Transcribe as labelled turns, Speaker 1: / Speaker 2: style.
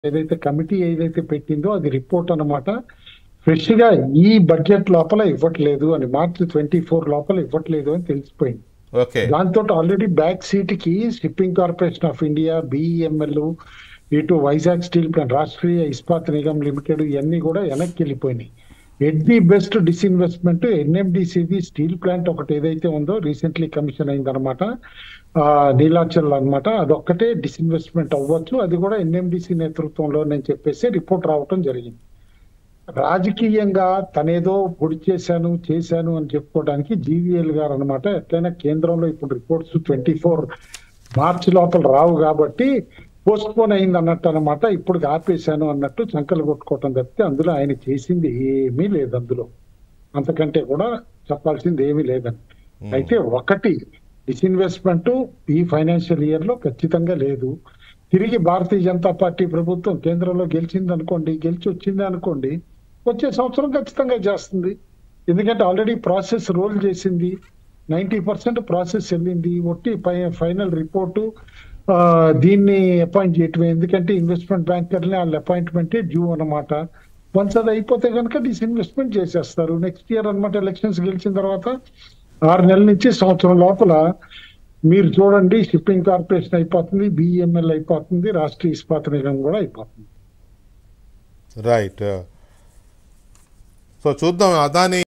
Speaker 1: ఏదైతే కమిటీ ఏదైతే పెట్టిందో అది రిపోర్ట్ అన్నమాట ఫ్రెష్ గా ఈ బడ్జెట్ లోపల ఇవ్వట్లేదు అని మార్చి ట్వంటీ ఫోర్ లోపల ఇవ్వట్లేదు అని తెలిసిపోయింది
Speaker 2: ఓకే
Speaker 1: దాంతో ఆల్రెడీ బ్యాక్ సీట్ కి shipping corporation of India BEML ఇటు Vizag steel plant Rashtriya Ispat Nigam limited ఇవన్నీ కూడా వెనక్కి వెళ్ళిపోయినాయి ఎట్ ది బెస్ట్ డిస్ఇన్వెస్ట్మెంట్ ఎన్ఎండిసిది స్టీల్ ప్లాంట్ ఒకటి ఏదైతే ఉందో రీసెంట్లీ కమిషన్ అయిందనమాట నీలాచల్ అన్నమాట అదొక్కటే డిస్ఇన్వెస్ట్మెంట్ అవ్వచ్చు అది కూడా ఎన్ఎండిసి నేతృత్వంలో నేను చెప్పేసి రిపోర్ట్ రావటం జరిగింది రాజకీయంగా తనేదో పొడి చేశాను చేశాను అని చెప్పుకోవడానికి జీవీఎల్ గారు అనమాట ఎట్లయినా కేంద్రంలో ఇప్పుడు రిపోర్ట్స్ ట్వంటీ ఫోర్ మార్చి లోపల రావు కాబట్టి పోస్ట్ పోన్ అయింది అన్నట్టు అనమాట ఇప్పుడు ఆపేశాను అన్నట్టు చంకలు కొట్టుకోవటం తప్పితే అందులో ఆయన చేసింది ఏమీ లేదు అందులో అంతకంటే కూడా చెప్పాల్సింది ఏమీ లేదని అయితే ఒకటి డిస్ఇన్వెస్ట్మెంట్ ఈ ఫైనాన్షియల్ ఇయర్ లో ఖచ్చితంగా లేదు తిరిగి భారతీయ జనతా పార్టీ ప్రభుత్వం కేంద్రంలో గెలిచింది అనుకోండి గెలిచి వచ్చింది అనుకోండి వచ్చే సంవత్సరం ఖచ్చితంగా చేస్తుంది ఎందుకంటే ఆల్రెడీ ప్రాసెస్ రోల్ చేసింది నైన్టీ పర్సెంట్ ప్రాసెస్ వెళ్ళింది ఒట్టి ఫైనల్ రిపోర్టు దీన్ని అపాయింట్ చేయటమే ఎందుకంటే ఇన్వెస్ట్మెంట్ బ్యాంకర్ని వాళ్ళ అపాయింట్మెంటే డ్యూ అన్నమాట వన్స్ అది అయిపోతే కనుక డిస్ఇన్వెస్ట్మెంట్ చేసేస్తారు నెక్స్ట్ ఇయర్ అన్నమాట ఎలక్షన్స్ గెలిచిన తర్వాత ఆరు నెలల నుంచి సంవత్సరం లోపల మీరు చూడండి షిప్పింగ్ కార్పొరేషన్ అయిపోతుంది బిఎంఎల్ అయిపోతుంది రాష్ట్రీయ ఇస్పాత్ నిగం కూడా అయిపోతుంది
Speaker 2: రైట్ సో చూద్దాం అదాని